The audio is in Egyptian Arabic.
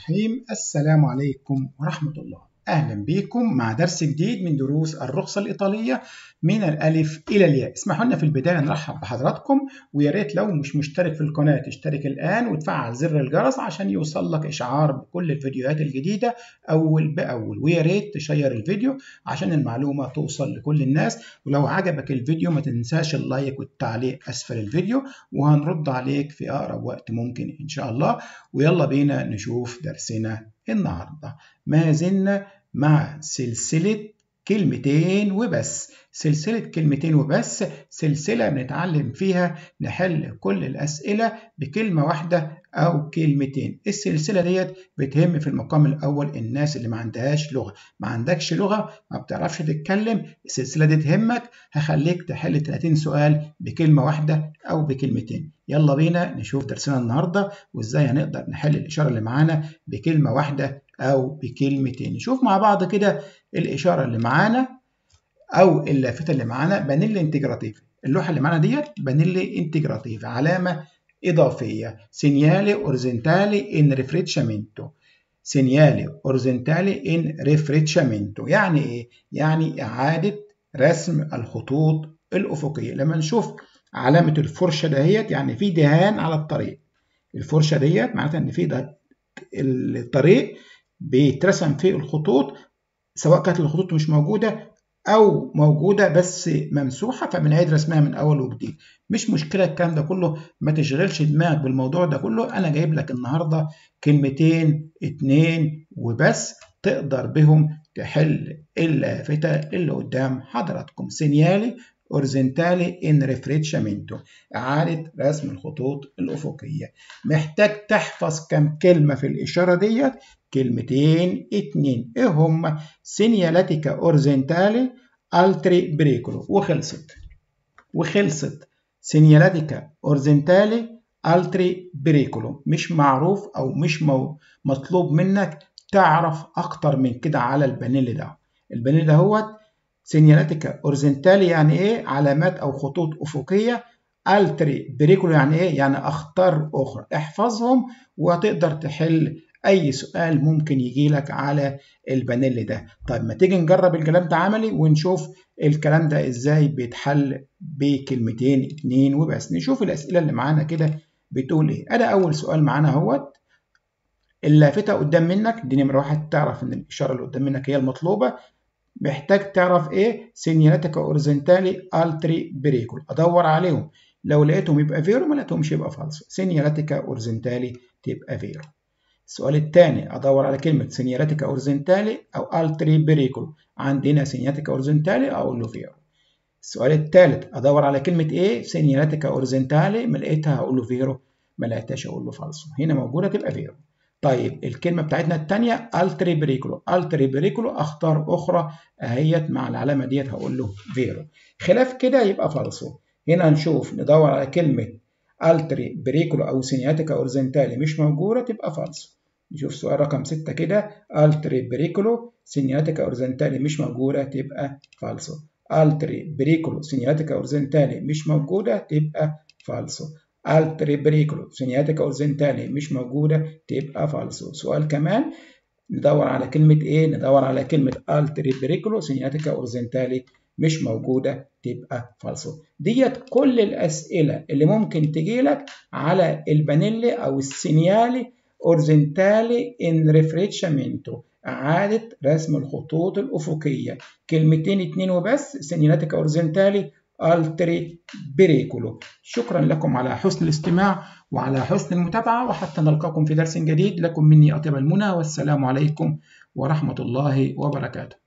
الرحيم السلام عليكم ورحمة الله أهلا بكم مع درس جديد من دروس الرخصة الإيطالية من الألف إلى الياء اسمحوا لنا في البداية نرحب بحضراتكم ويا ريت لو مش مشترك في القناة تشترك الآن وتفعل زر الجرس عشان يوصل لك إشعار بكل الفيديوهات الجديدة أول بأول ويا ريت تشير الفيديو عشان المعلومة توصل لكل الناس ولو عجبك الفيديو ما تنساش اللايك والتعليق أسفل الفيديو وهنرد عليك في أقرب وقت ممكن إن شاء الله ويلا بينا نشوف درسنا النهارده ما زلنا مع سلسلة كلمتين وبس سلسلة كلمتين وبس سلسلة بنتعلم فيها نحل كل الأسئلة بكلمة واحدة أو كلمتين السلسلة ديت بتهم في المقام الأول الناس اللي ما عندهاش لغة ما عندكش لغة ما بتعرفش تتكلم السلسلة دي تهمك هخليك تحل 30 سؤال بكلمة واحدة أو بكلمتين يلا بينا نشوف درسنا النهاردة وإزاي هنقدر نحل الإشارة اللي معانا بكلمة واحدة أو بكلمتين نشوف مع بعض كده الإشارة اللي معانا أو اللافتة اللي معانا بانيلي انتجراتيف اللوحة اللي معانا ديت بانيلي انتجراتيف علامة إضافية سينيالي أورزنتالي إن ريفريتشامنتو سينيالي أورزنتالي إن ريفريتشامنتو يعني إيه؟ يعني إعادة رسم الخطوط الأفقية لما نشوف علامة الفرشة دهيت يعني في دهان على الطريق الفرشة ديت معناتها إن في ده الطريق بيترسم فيه الخطوط سواء كانت الخطوط مش موجودة أو موجودة بس ممسوحة فبنعيد رسمها من أول وجديد مش مشكلة الكلام ده كله ما تشغلش دماغك بالموضوع ده كله أنا جايب لك النهاردة كلمتين اتنين وبس تقدر بهم تحل اللافتة اللي قدام حضراتكم سينيالي اورزنتالي ان ريفريتشامنتو اعاده رسم الخطوط الافقيه محتاج تحفظ كم كلمه في الاشاره ديت كلمتين اتنين ايه هما سينيالاتيكا اورزنتالي التري بريكولو وخلصت وخلصت سينيالاتيكا اورزنتالي التري بريكولو مش معروف او مش مو مطلوب منك تعرف اكتر من كده على البانيل ده البانيل ده هو سينيالاتيكا اورزنتالي يعني ايه علامات او خطوط افقيه التري بريكولو يعني ايه يعني اخطار اخرى احفظهم وتقدر تحل اي سؤال ممكن يجي لك على البانيل ده طيب ما تيجي نجرب الكلام ده عملي ونشوف الكلام ده ازاي بيتحل بكلمتين اتنين وبس نشوف الاسئله اللي معانا كده بتقول ايه ادي اول سؤال معانا اهوت اللافته قدام منك دي نمره واحد تعرف ان الاشاره اللي قدام منك هي المطلوبه محتاج تعرف ايه سينيالاتيكا اورزنتالي التري بريكول ادور عليهم لو لقيتهم يبقى فيرو ما لقيتهمش يبقى فالسو سينيالاتيكا اورزنتالي تبقى فيرو السؤال الثاني ادور على كلمه سينيالاتيكا اورزنتالي او التري بريكول عندنا سينيالاتيكا اورزنتالي اقول له فيرو السؤال الثالث ادور على كلمه ايه سينيالاتيكا اورزنتالي ما لقيتها هقول له فيرو ما لقيتهاش اقول له فالسو هنا موجوده تبقى فيرو طيب الكلمة بتاعتنا الثانية التري بريكولو التري بريكولو اختار اخرى اهيت مع العلامة ديت هقول له فيرو خلاف كده يبقى فالسو هنا نشوف ندور على كلمة التري بريكولو او سينياتيكا اورزنتالي مش موجودة تبقى فالسو نشوف سؤال رقم 6 كده التري بريكولو سينياتيكا اورزنتالي مش موجودة تبقى فالسو التري بريكولو سينياتيكا اورزنتالي مش موجودة تبقى فالسو التري بريكولو سينياتيكا اورزنتالي مش موجودة تبقى فالسو سؤال كمان ندور على كلمة ايه ندور على كلمة التري بريكولو سينياتيكا اورزنتالي مش موجودة تبقى فالسو ديت كل الأسئلة اللي ممكن تجيلك على البانيلي أو السينيالي اورزنتالي ان ريفريتشامنتو إعادة رسم الخطوط الأفقية كلمتين اتنين وبس سينياتيكا اورزنتالي التري بريكولو شكرا لكم على حسن الاستماع وعلى حسن المتابعة وحتى نلقاكم في درس جديد لكم مني أطيب المنى والسلام عليكم ورحمة الله وبركاته